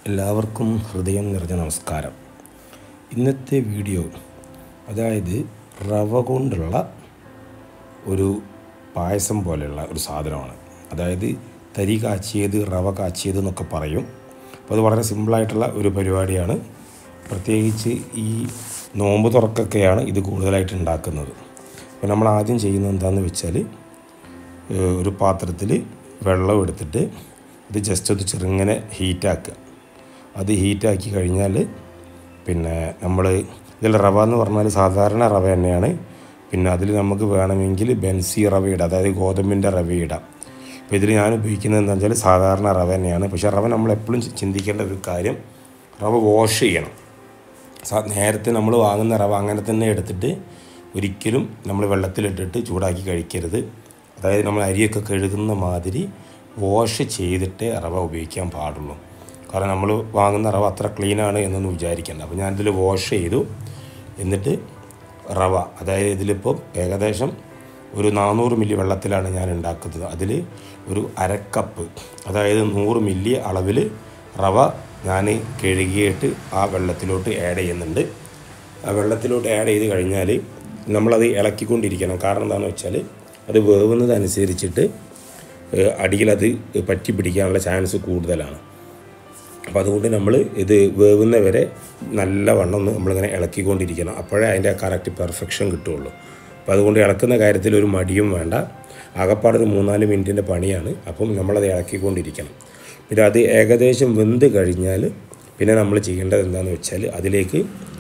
എല്ലാവർക്കും ഹൃദയം നിറഞ്ഞ നമസ്കാരം ഇന്നത്തെ വീഡിയോ അതായത് റവ കൊണ്ടുള്ള ഒരു പായസം പോലെയുള്ള ഒരു സാധനമാണ് അതായത് തരി കാച്ചിയത് റവ കാച്ചിയത് എന്നൊക്കെ പറയും അപ്പോൾ അത് വളരെ സിമ്പിളായിട്ടുള്ള ഒരു പരിപാടിയാണ് പ്രത്യേകിച്ച് ഈ നോമ്പ് തുറക്കൊക്കെയാണ് ഇത് കൂടുതലായിട്ട് ഉണ്ടാക്കുന്നത് അപ്പോൾ നമ്മൾ ആദ്യം ചെയ്യുന്നത് എന്താണെന്ന് വെച്ചാൽ ഏഹ് ഒരു പാത്രത്തിൽ വെള്ളം എടുത്തിട്ട് ഇത് ജസ്റ്റ് ഒന്ന് ചെറുങ്ങനെ ഹീറ്റാക്കുക അത് ഹീറ്റാക്കി കഴിഞ്ഞാൽ പിന്നെ നമ്മൾ ഇതിൽ റവ എന്ന് പറഞ്ഞാൽ സാധാരണ റവ തന്നെയാണ് പിന്നെ അതിൽ നമുക്ക് വേണമെങ്കിൽ ബെൻസി റവ ഇടാം അതായത് ഗോതമ്പിൻ്റെ റവ ഇടാം അപ്പോൾ ഇതിൽ ഞാൻ ഉപയോഗിക്കുന്നത് എന്താ വെച്ചാൽ സാധാരണ റവ തന്നെയാണ് പക്ഷേ റവ നമ്മൾ എപ്പോഴും ചിന്തിക്കേണ്ട ഒരു കാര്യം റവ വാഷ് ചെയ്യണം സാ- നേരത്തെ നമ്മൾ വാങ്ങുന്ന റവ അങ്ങനെ തന്നെ എടുത്തിട്ട് ഒരിക്കലും നമ്മൾ വെള്ളത്തിലിട്ടിട്ട് ചൂടാക്കി കഴിക്കരുത് അതായത് നമ്മൾ അരിയൊക്കെ കഴുകുന്ന മാതിരി വാഷ് ചെയ്തിട്ടേ റവ ഉപയോഗിക്കാൻ പാടുള്ളൂ കാരണം നമ്മൾ വാങ്ങുന്ന റവ അത്ര ക്ലീനാണ് എന്നൊന്നും വിചാരിക്കേണ്ട അപ്പോൾ ഞാനിതിൽ വാഷ് ചെയ്തു എന്നിട്ട് റവ അതായത് ഇതിലിപ്പോൾ ഏകദേശം ഒരു നാനൂറ് മില്ലി വെള്ളത്തിലാണ് ഞാൻ ഉണ്ടാക്കുന്നത് അതിൽ ഒരു അരക്കപ്പ് അതായത് നൂറ് മില്ലി അളവിൽ റവ ഞാൻ കഴുകിയിട്ട് ആ വെള്ളത്തിലോട്ട് ആഡ് ചെയ്യുന്നുണ്ട് ആ വെള്ളത്തിലോട്ട് ആഡ് ചെയ്ത് കഴിഞ്ഞാൽ നമ്മളത് ഇളക്കിക്കൊണ്ടിരിക്കണം കാരണം എന്താണെന്ന് വെച്ചാൽ അത് വേവുന്നതനുസരിച്ചിട്ട് ഏഹ്, അടിയിലത് പറ്റി പിടിക്കാനുള്ള ചാൻസ് കൂടുതലാണ് അപ്പോൾ അതുകൊണ്ട് നമ്മൾ ഇത് വേവുന്ന വരെ നല്ലവണ്ണം ഒന്ന് നമ്മളിങ്ങനെ ഇളക്കിക്കൊണ്ടിരിക്കണം അപ്പോഴേ അതിൻ്റെ കറക്റ്റ് പെർഫെക്ഷൻ കിട്ടുള്ളൂ അപ്പോൾ അതുകൊണ്ട് ഇളക്കുന്ന കാര്യത്തിൽ ഒരു മടിയും വേണ്ട ആകപ്പാടൊരു മൂന്നാല് മിനിറ്റിൻ്റെ പണിയാണ് അപ്പം നമ്മളത് ഇളക്കിക്കൊണ്ടിരിക്കണം പിന്നെ അത് ഏകദേശം വെന്ത് കഴിഞ്ഞാൽ പിന്നെ നമ്മൾ ചെയ്യേണ്ടത് എന്താണെന്ന് വെച്ചാൽ അതിലേക്ക്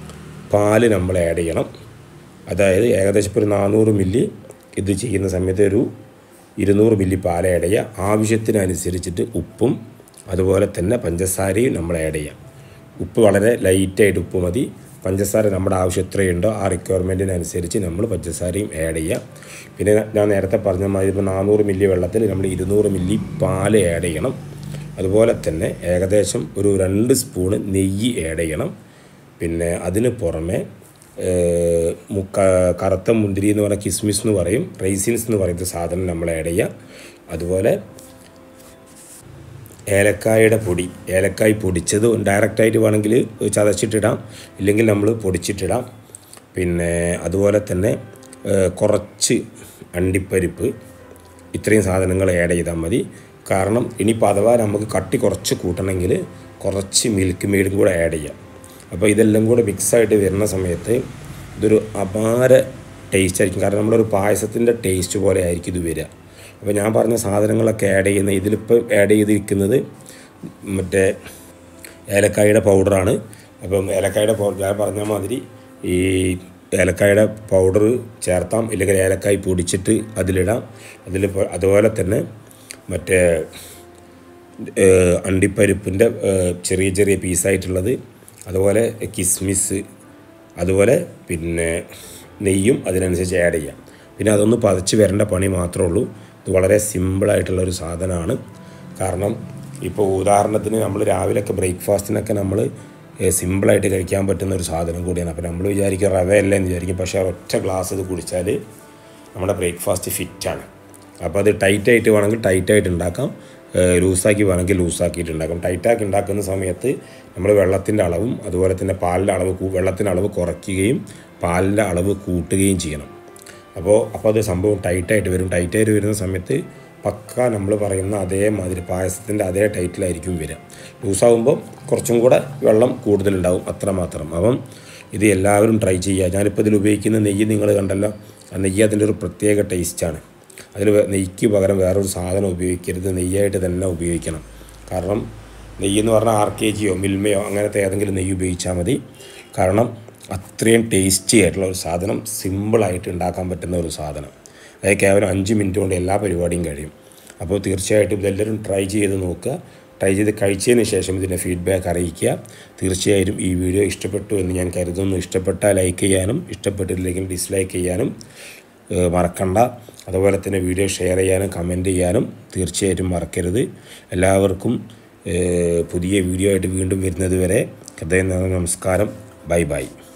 പാല് നമ്മൾ ആഡ് ചെയ്യണം അതായത് ഏകദേശം ഇപ്പോൾ ഒരു നാനൂറ് മില്ലി ഇത് ചെയ്യുന്ന സമയത്ത് ഒരു ഇരുന്നൂറ് മില്ലി പാൽ ആഡ് ചെയ്യുക ആവശ്യത്തിനനുസരിച്ചിട്ട് ഉപ്പും അതുപോലെ തന്നെ പഞ്ചസാരയും നമ്മൾ ആഡ് ചെയ്യാം ഉപ്പ് വളരെ ലൈറ്റായിട്ട് ഉപ്പ് മതി പഞ്ചസാര നമ്മുടെ ആവശ്യം എത്രയുണ്ടോ ആ റിക്വയർമെൻറ്റിനനുസരിച്ച് നമ്മൾ പഞ്ചസാരയും ആഡ് ചെയ്യാം പിന്നെ ഞാൻ നേരത്തെ പറഞ്ഞ മാതിരി ഇപ്പോൾ നാനൂറ് മില്ലി വെള്ളത്തിൽ നമ്മൾ ഇരുന്നൂറ് മില്ലി പാൽ ആഡ് ചെയ്യണം അതുപോലെ തന്നെ ഏകദേശം ഒരു രണ്ട് സ്പൂണ് നെയ്യ് ആഡ് ചെയ്യണം പിന്നെ അതിന് പുറമെ ഏഹ്, മുക്ക കറുത്ത മുന്തിരി എന്ന് പറഞ്ഞ കിസ്മിസ് എന്ന് പറയും റൈസിൻസ് എന്ന് പറയുന്ന സാധനം നമ്മൾ ആഡ് ചെയ്യാം അതുപോലെ ഏലക്കായുടെ പൊടി ഏലക്കായ് പൊടിച്ചത് ഡയറക്റ്റായിട്ട് വേണമെങ്കിൽ ചതച്ചിട്ടിടാം ഇല്ലെങ്കിൽ നമ്മൾ പൊടിച്ചിട്ടിടാം പിന്നെ അതുപോലെ തന്നെ ഏഹ്, കുറച്ച് അണ്ടിപ്പരിപ്പ് ഇത്രയും സാധനങ്ങൾ ആഡ് ചെയ്താൽ മതി കാരണം ഇനിയിപ്പോൾ അഥവാ നമുക്ക് കട്ടി കുറച്ച് കൂട്ടണമെങ്കിൽ കുറച്ച് മിൽക്ക് മെയ്ഡും കൂടെ ആഡ് ചെയ്യാം അപ്പോൾ ഇതെല്ലാം കൂടെ മിക്സായിട്ട് വരുന്ന സമയത്ത് ഇതൊരു അപാര ടേസ്റ്റ് ആയിരിക്കും കാരണം നമ്മളൊരു പായസത്തിൻ്റെ ടേസ്റ്റ് പോലെ ആയിരിക്കും ഇത് വരിക അപ്പോൾ ഞാൻ പറഞ്ഞ സാധനങ്ങളൊക്കെ ആഡ് ചെയ്യുന്ന ഇതിലിപ്പോൾ ആഡ് ചെയ്തിരിക്കുന്നത് മറ്റേ ഏലക്കായുടെ പൗഡറാണ് അപ്പം ഏലക്കായുടെ പൗഡർ ഞാൻ പറഞ്ഞ മാതിരി ഈ ഏലക്കായുടെ പൗഡർ ചേർത്താം ഇല്ലെങ്കിൽ ഏലക്കായ് പൊടിച്ചിട്ട് അതിലിടാം അതിൽ അതുപോലെ തന്നെ മറ്റേ ഏഹ് അണ്ടിപ്പരിപ്പിൻ്റെ ഏഹ് ചെറിയ ചെറിയ പീസായിട്ടുള്ളത് അതുപോലെ കിസ്മിസ് അതുപോലെ പിന്നെ നെയ്യും അതിനനുസരിച്ച് ആഡ് ചെയ്യാം പിന്നെ അതൊന്ന് പതച്ച് വരേണ്ട പണി മാത്രമേ ഉള്ളൂ ഇത് വളരെ സിമ്പിളായിട്ടുള്ള ഒരു സാധനമാണ് കാരണം ഇപ്പോൾ ഉദാഹരണത്തിന് നമ്മൾ രാവിലെയൊക്കെ ബ്രേക്ക്ഫാസ്റ്റിനൊക്കെ നമ്മൾ സിമ്പിളായിട്ട് കഴിക്കാൻ പറ്റുന്ന ഒരു സാധനം കൂടിയാണ് അപ്പോൾ നമ്മൾ വിചാരിക്കും റവയല്ല എന്ന് വിചാരിക്കും പക്ഷേ ഒറ്റ ഗ്ലാസ് ഇത് കുടിച്ചാൽ നമ്മുടെ ബ്രേക്ക്ഫാസ്റ്റ് ഫിറ്റാണ് അപ്പോൾ അത് ടൈറ്റായിട്ട് വേണമെങ്കിൽ ടൈറ്റായിട്ട് ഉണ്ടാക്കാം ഏഹ് ലൂസാക്കി വേണമെങ്കിൽ ലൂസാക്കിയിട്ട് ഉണ്ടാക്കാം ടൈറ്റാക്കി ഉണ്ടാക്കുന്ന സമയത്ത് നമ്മൾ വെള്ളത്തിൻ്റെ അളവും അതുപോലെ തന്നെ പാലിൻ്റെ അളവ് കൂ- വെള്ളത്തിൻ്റെ അളവ് കുറയ്ക്കുകയും പാലിൻ്റെ അളവ് കൂട്ടുകയും ചെയ്യണം അപ്പോൾ അപ്പോൾ അത് സംഭവം ടൈറ്റായിട്ട് വരും ടൈറ്റായിട്ട് വരുന്ന സമയത്ത് പക്ക നമ്മൾ പറയുന്ന അതേമാതിരി പായസത്തിൻ്റെ അതേ ടൈറ്റിലായിരിക്കും വരിക ലൂസാകുമ്പോൾ കുറച്ചും കൂടെ വെള്ളം കൂടുതലുണ്ടാവും അത്രമാത്രം അപ്പം ഇത് എല്ലാവരും ട്രൈ ചെയ്യുക ഞാനിപ്പോൾ ഇതിൽ ഉപയോഗിക്കുന്ന നെയ്യ് നിങ്ങൾ കണ്ടല്ലോ ആ നെയ്യ് അതിൻ്റെ ഒരു പ്രത്യേക ടേസ്റ്റാണ് അതിൽ നെയ്ക്ക് പകരം വേറൊരു സാധനം ഉപയോഗിക്കരുത് നെയ്യായിട്ട് തന്നെ ഉപയോഗിക്കണം കാരണം നെയ്യ് എന്ന് പറഞ്ഞാൽ ആർ കെ ജിയോ മിൽമയോ അങ്ങനത്തെ ഏതെങ്കിലും നെയ്യ് ഉപയോഗിച്ചാൽ മതി കാരണം അത്രയും ടേസ്റ്റി ആയിട്ടുള്ള ഒരു സാധനം സിമ്പിളായിട്ട് ഉണ്ടാക്കാൻ പറ്റുന്ന ഒരു സാധനം അതായത് കേവലം അഞ്ച് മിനിറ്റ് കൊണ്ട് എല്ലാ പരിപാടിയും കഴിയും അപ്പോൾ തീർച്ചയായിട്ടും ഇതെല്ലാവരും ട്രൈ ചെയ്ത് നോക്കുക ട്രൈ ചെയ്ത് കഴിച്ചതിന് ശേഷം ഇതിൻ്റെ ഫീഡ്ബാക്ക് അറിയിക്കുക തീർച്ചയായും ഈ വീഡിയോ ഇഷ്ടപ്പെട്ടു എന്ന് ഞാൻ കരുതുന്നു ഇഷ്ടപ്പെട്ടാൽ ലൈക്ക് ചെയ്യാനും ഇഷ്ടപ്പെട്ടില്ലെങ്കിൽ ഡിസ്ലൈക്ക് ചെയ്യാനും ഏഹ് മറക്കണ്ട അതുപോലെ തന്നെ വീഡിയോ ഷെയർ ചെയ്യാനും കമൻറ്റ് ചെയ്യാനും തീർച്ചയായിട്ടും മറക്കരുത് എല്ലാവർക്കും ഏഹ് പുതിയ വീഡിയോ ആയിട്ട് വീണ്ടും വരുന്നത് വരെ ഹൃദയം നിറഞ്ഞ നമസ്കാരം ബൈ ബൈ